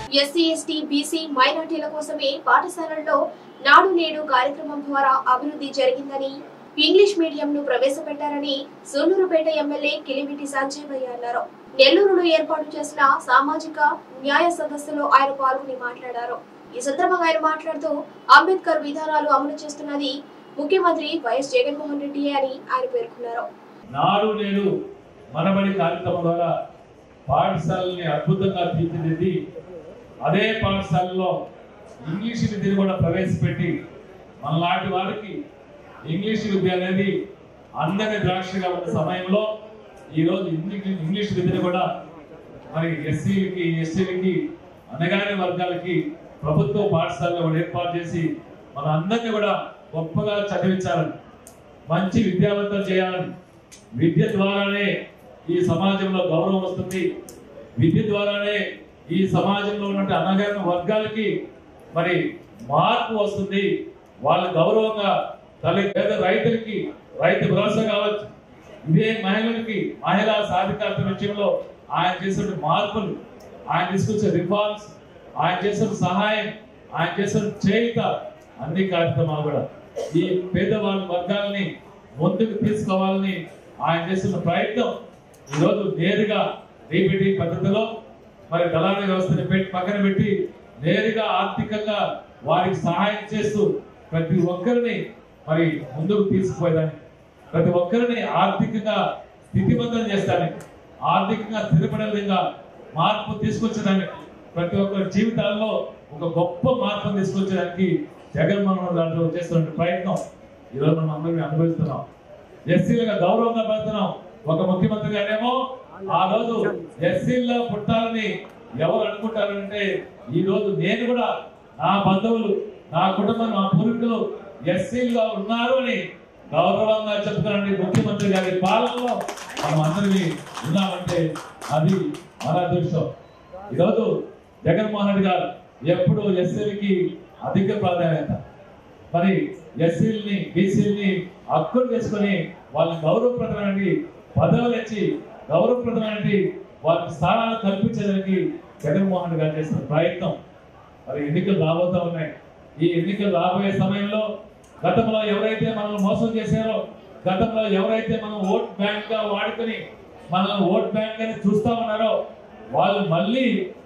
SC ST BC మైనార్టీల కోసమే పాఠశాలల్లో నాడు నేడు కార్యక్రమం ద్వారా అభివృద్ధి జరిగిందని ఇంగ్లీష్ మీడియం ను ప్రవేశపెట్టారని సూలూరుపేట ఎమ్మెల్యే కిలిమిటి సంజయ్ అన్నారు నెల్లూరులో ఏర్పాటు చేసిన సామాజిక న్యాయ సదస్సులో ఆయన పాల్గొని మాట్లాడారు ఈ సందర్భంగా ఆయన మాట్లాడుతూ అంబేద్కర్ విధానాలు అమలు చేస్తున్నది ముఖ్యమంత్రి వైఎస్ జగన్మోహన్ రెడ్డి అని ఆయన పేర్కొన్నారు నాడు నేడు మనబడి కార్యక్రమం ద్వారా పాఠశాలని అద్భుతంగా తీర్చిదిద్ది అదే పాఠశాలలో ఇంగ్లీష్ విద్యను కూడా ప్రవేశపెట్టి మనలాంటి వారికి ఇంగ్లీష్ విద్య అనేది అందని ద్రాక్షగా ఉన్న సమయంలో ఈరోజు ఇంగ్లీష్ ఇంగ్లీష్ విద్యను కూడా మరి ఎస్సీలకి ఎస్టీలకి అనగానే వర్గాలకి ప్రభుత్వ పాఠశాలలో కూడా ఏర్పాటు చేసి మన అందరినీ కూడా గొప్పగా చదివించాలని మంచి విద్యావంతం చేయాలని విద్య ద్వారానే ఈ సమాజంలో గౌరవం వస్తుంది విద్య ద్వారానే ఈ సమాజంలో ఉన్న అనగారిన వర్గాలకి మరి మార్పు వస్తుంది వాళ్ళ గౌరవంగా తల్లి పేద రైతులకి రైతు భరోసా కావచ్చు ఇదే మహిళలకి మహిళా సాధికారత విషయంలో ఆయన చేసిన మార్పులు ఆయన తీసుకొచ్చే రిఫార్మ్స్ ఆయన చేసిన సహాయం ఆయన చేసిన చేయుత అన్ని కార్యక్రమాలు కూడా ఈ పేదవాళ్ళ వర్గాలని ముందుకు తీసుకోవాలని ఆయన చేస్తున్న ప్రయత్నం ఈరోజు నేరుగా డీబీటీ పద్ధతిలో మరి దళారీ వ్యవస్థని పెట్టి పక్కన పెట్టి నేరుగా ఆర్థికంగా వారికి సహాయం చేస్తూ ప్రతి ఒక్కరిని మరి ముందుకు తీసుకుపోయేదానికి ప్రతి ఒక్కరిని ఆర్థికంగా స్థితిబంధం చేస్తానికి ఆర్థికంగా స్థిరపడే విధంగా మార్పు తీసుకొచ్చడానికి ప్రతి ఒక్కరి జీవితాల్లో ఒక గొప్ప మార్పును తీసుకొచ్చడానికి జగన్మోహన్ దాంట్లో చేస్తున్న ప్రయత్నం ఈరోజు మనం అందరం అనుభవిస్తున్నాం ఎస్సీలుగా గౌరవంగా పెడుతున్నాం ఒక ముఖ్యమంత్రి గారేమో ఆ రోజు ఎస్సీల్లో పుట్టాలని ఎవరు అనుకుంటారంటే ఈ రోజు నేను కూడా నా బంధువులు నా కుటుంబం నా పూర్వీకులు ఎస్సీలుగా ఉన్నారు అని గౌరవంగా చెప్తానండి ముఖ్యమంత్రి గారి పాలనలో మనం అందరినీ ఉన్నామంటే అది మన అదృష్టం ఈరోజు జగన్మోహన్ రెడ్డి గారు ఎప్పుడు ఎస్సీలకి అధిక ప్రాధాన్యత మరి ఎస్సీలని బీసీలని హక్కులు చేసుకొని వాళ్ళని గౌరవప్రదమైన పదవులు ఇచ్చి గౌరవప్రదమైన వాళ్ళకి స్థానాలు కల్పించడానికి జగన్మోహన్ రెడ్డి గారు చేస్తున్న ప్రయత్నం మరి ఎన్నికలు రాబోతా ఉన్నాయి ఈ ఎన్నికలు రాబోయే సమయంలో గతంలో ఎవరైతే మనల్ని మోసం చేశారో గతంలో ఎవరైతే మనం ఓట్ బ్యాంక్ గా వాడుకొని మనల్ని ఓట్ బ్యాంక్ అని చూస్తా ఉన్నారో వాళ్ళు మళ్ళీ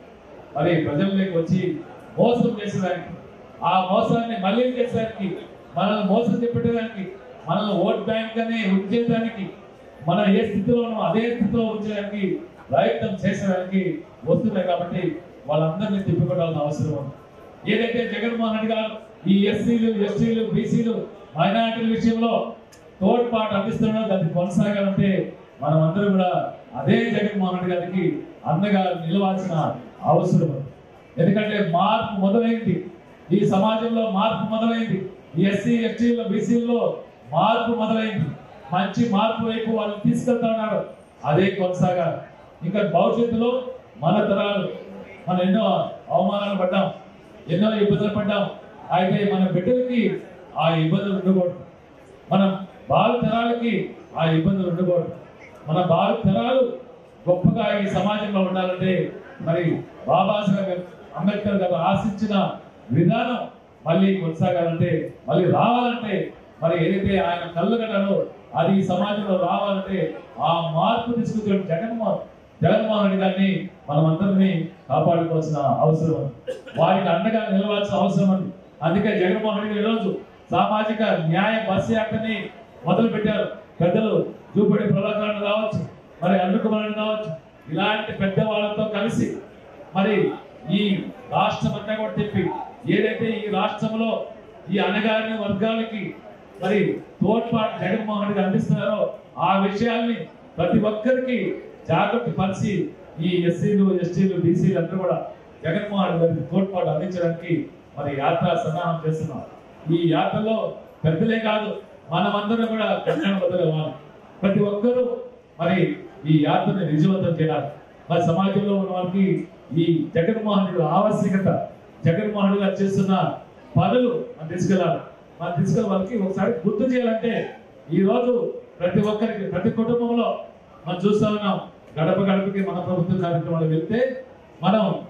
మరి ప్రజల్లోకి వచ్చి మోసం చేసేదానికి ఆ మోసాన్ని మళ్ళీ చేసేదానికి మనల్ని మోసం చెప్పేదానికి మనల్ని ఓట్ బ్యాంక్ అని ఉంచేదానికి మనం ఏ స్థితిలో ఉన్నామో అదే స్థితిలో ఉంచడానికి ప్రయత్నం చేసేదానికి వస్తున్నాయి కాబట్టి వాళ్ళందరినీ తిప్పికొట్టాల్సిన అవసరం ఉంది ఏదైతే జగన్మోహన్ రెడ్డి గారు ఈ ఎస్సీలు ఎస్టీలు బీసీలు మైనారిటీల విషయంలో తోడ్పాటు అందిస్తున్నారో దాన్ని కొనసాగాలంటే మనం అందరూ కూడా అదే జగన్మోహన్ రెడ్డి గారికి అండగా నిలవాల్సిన అవసరం ఉంది ఎందుకంటే మార్పు మొదలైంది ఈ సమాజంలో మార్పు మొదలైంది ఈ ఎస్సీ ఎస్టీలో బీసీల్లో మార్పు మొదలైంది మంచి మార్పు వైపు వాళ్ళు తీసుకెళ్తా ఉన్నారు అదే కొనసాగాలి ఇంకా భవిష్యత్తులో మన తరాలు మనం ఎన్నో అవమానాలు పడ్డాం ఎన్నో ఇబ్బందులు పడ్డాం అయితే మన బిడ్డలకి ఆ ఇబ్బందులు ఉండకూడదు మనం భావి తరాలకి ఆ ఇబ్బందులు ఉండకూడదు మన భావి తరాలు గొప్పగా ఈ సమాజంలో ఉండాలంటే మరి బాబాసాహెబ్ అంబేద్కర్ గారు ఆశించిన విధానం మళ్ళీ కొనసాగాలంటే మళ్ళీ రావాలంటే మరి ఏదైతే ఆయన కళ్ళగడ్డలో అది ఈ సమాజంలో రావాలంటే ఆ మార్పు తీసుకొచ్చిన జగన్మోహన్ జగన్మోహన్ రెడ్డి గారిని మనం అందరినీ కాపాడుకోవాల్సిన అవసరం ఉంది వారికి అండగా నిలవాల్సిన అవసరం ఉంది అందుకే జగన్మోహన్ రెడ్డి గారు ఈరోజు సామాజిక న్యాయ బస్ యాత్రని మొదలు పెట్టారు పెద్దలు చూపడి ప్రభాకరణ కావచ్చు మరి అల్లుకుమారని కావచ్చు ఇలాంటి పెద్ద వాళ్ళతో కలిసి మరి ఈ రాష్ట్రం అంతా కూడా తిప్పి ఏదైతే ఈ రాష్ట్రంలో ఈ అనగారిన వర్గాలకి మరి తోడ్పాటు జగన్మోహన్ రెడ్డి అందిస్తున్నారో ఆ విషయాల్ని ప్రతి ఒక్కరికి జాగ్రత్త పరిచి ఈ ఎస్సీలు ఎస్టీలు బీసీలు అందరూ కూడా జగన్మోహన్ రెడ్డి గారికి తోడ్పాటు అందించడానికి మరి యాత్ర సన్నాహం చేస్తున్నాం ఈ యాత్రలో పెద్దలే కాదు మనమందరం కూడా కళ్యాణ బదులవ్వాలి ప్రతి ఒక్కరూ మరి ఈ యాత్రని విజయవంతం చేయాలి మరి సమాజంలో ఉన్న వారికి ఈ జగన్మోహన్ రెడ్డి ఆవశ్యకత జగన్మోహన్ రెడ్డి గారు చేస్తున్న పనులు మనం తీసుకెళ్ళాలి మనం తీసుకెళ్ళి వాళ్ళకి ఒకసారి గుర్తు చేయాలంటే ఈ రోజు ప్రతి ఒక్కరికి ప్రతి కుటుంబంలో మనం చూస్తా ఉన్నాం గడప గడపకి మన ప్రభుత్వ కార్యక్రమాలు వెళ్తే మనం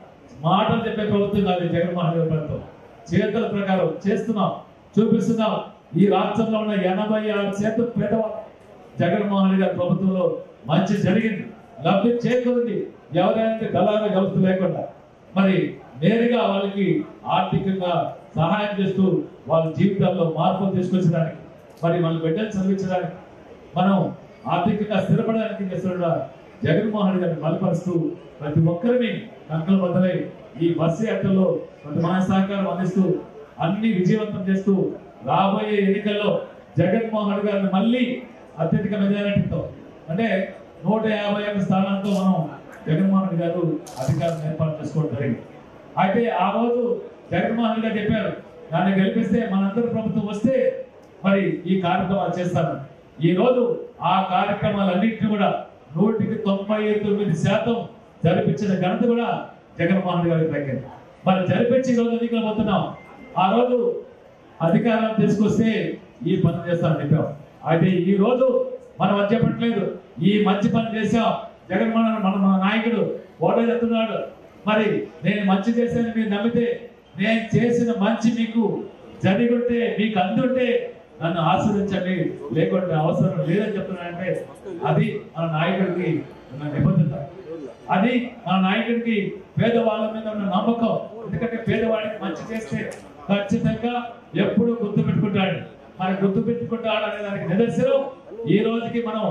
మాటలు చెప్పే ప్రభుత్వం కాదు ఈ జగన్మోహన్ రెడ్డి ప్రభుత్వం చేతుల ప్రకారం చేస్తున్నాం చూపిస్తున్నాం ఈ రాష్ట్రంలో ఉన్న ఎనభై ఆరు శాతం పేదవాళ్ళు జగన్మోహన్ రెడ్డి గారి ప్రభుత్వంలో మంచి జరిగింది లబ్ధి చేకూరింది ఎవరైనా దళాల వ్యవస్థ లేకుండా మరి నేరుగా వాళ్ళకి ఆర్థికంగా సహాయం చేస్తూ వాళ్ళ జీవితాల్లో మార్పులు తీసుకొచ్చడానికి మరి వాళ్ళ బిడ్డలు చదివించడానికి మనం ఆర్థికంగా స్థిరపడడానికి చేస్తున్న జగన్మోహన్ రెడ్డి గారిని బలపరుస్తూ ప్రతి ఒక్కరిని కంకలు బద్దలై ఈ బస్సు యాత్రలో ప్రతి మన సహకారం అందిస్తూ అన్ని విజయవంతం చేస్తూ రాబోయే ఎన్నికల్లో జగన్మోహన్ రెడ్డి గారిని మళ్ళీ అత్యధిక మెజారిటీతో అంటే నూట యాభై ఒక్క స్థానాలతో మనం జగన్మోహన్ రెడ్డి గారు అధికారం ఏర్పాటు చేసుకోవడం జరిగింది అయితే ఆ రోజు జగన్మోహన్ రెడ్డి గారు చెప్పారు దాన్ని గెలిపిస్తే మనందరి ప్రభుత్వం వస్తే మరి ఈ కార్యక్రమాలు చేస్తాను ఈ రోజు ఆ కార్యక్రమాలన్నింటినీ కూడా నూటికి తొంభై తొమ్మిది శాతం జరిపించిన ఘనత కూడా జగన్మోహన్ రెడ్డి గారికి దక్కింది మరి జరిపించి ఈ రోజు ఎన్నికలు పోతున్నాం ఆ రోజు అధికారం తీసుకొస్తే ఈ పని చేస్తామని చెప్పాం అయితే ఈ రోజు మనం అది చెప్పట్లేదు ఈ మంచి పని చేశాం జగన్మోహన్ మన మన నాయకుడు ఓటో చెప్తున్నాడు మరి నేను మంచి చేశాను మీరు నమ్మితే నేను చేసిన మంచి మీకు జరిగుంటే మీకు అందుంటే నన్ను ఆశీర్వదించండి లేకుంటే అవసరం లేదని చెప్తున్నానంటే అది మన నాయకుడికి ఉన్న నిబద్ధత అది మన నాయకుడికి పేదవాళ్ళ మీద ఉన్న నమ్మకం ఎందుకంటే పేదవాడికి మంచి చేస్తే ఖచ్చితంగా ఎప్పుడు గుర్తు పెట్టుకుంటాడు మరి గుర్తు పెట్టుకుంటాడు అనే దానికి నిదర్శనం ఈ రోజుకి మనం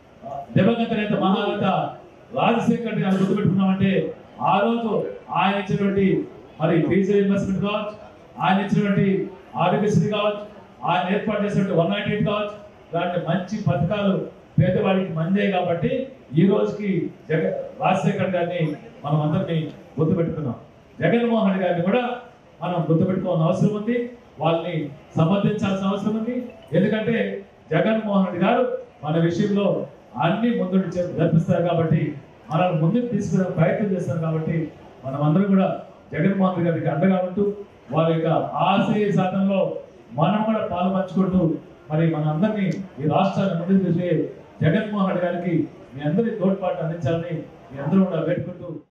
దివంగత నేత మహానేత రాజశేఖర్ రెడ్డి గారిని గుర్తు పెట్టుకున్నామంటే ఆ రోజు ఆయన ఇచ్చినటువంటి మరి ఫీజు ఇన్వెస్ట్మెంట్ కావచ్చు ఆయన ఇచ్చినటువంటి ఆరోగ్యశ్రీ కావచ్చు ఆయన ఏర్పాటు చేసినటువంటి వన్ నైన్టీ ఎయిట్ కావచ్చు ఇలాంటి మంచి పథకాలు పేదవాడికి మందే కాబట్టి ఈ రోజుకి జగ రాజశేఖర్ గారిని మనం అందరినీ గుర్తుపెట్టుకున్నాం జగన్మోహన్ రెడ్డి గారిని కూడా మనం గుర్తుపెట్టుకోవాల్సిన అవసరం ఉంది వాళ్ళని సమర్థించాల్సిన అవసరం ఉంది ఎందుకంటే జగన్మోహన్ రెడ్డి గారు మన విషయంలో అన్ని ముందుకు చే- జరిపిస్తారు కాబట్టి మనల్ని ముందుకు తీసుకునే ప్రయత్నం చేస్తారు కాబట్టి మనం అందరం కూడా జగన్మోహన్ రెడ్డి గారికి అండగా ఉంటూ వారి యొక్క ఆశయ సాధనలో మనం కూడా పాలు పంచుకుంటూ మరి మన అందరినీ ఈ రాష్ట్రాన్ని ముందుకు తీసే జగన్మోహన్ రెడ్డి గారికి మీ అందరి తోడ్పాటు అందించాలని మీ అందరూ కూడా వేడుకుంటూ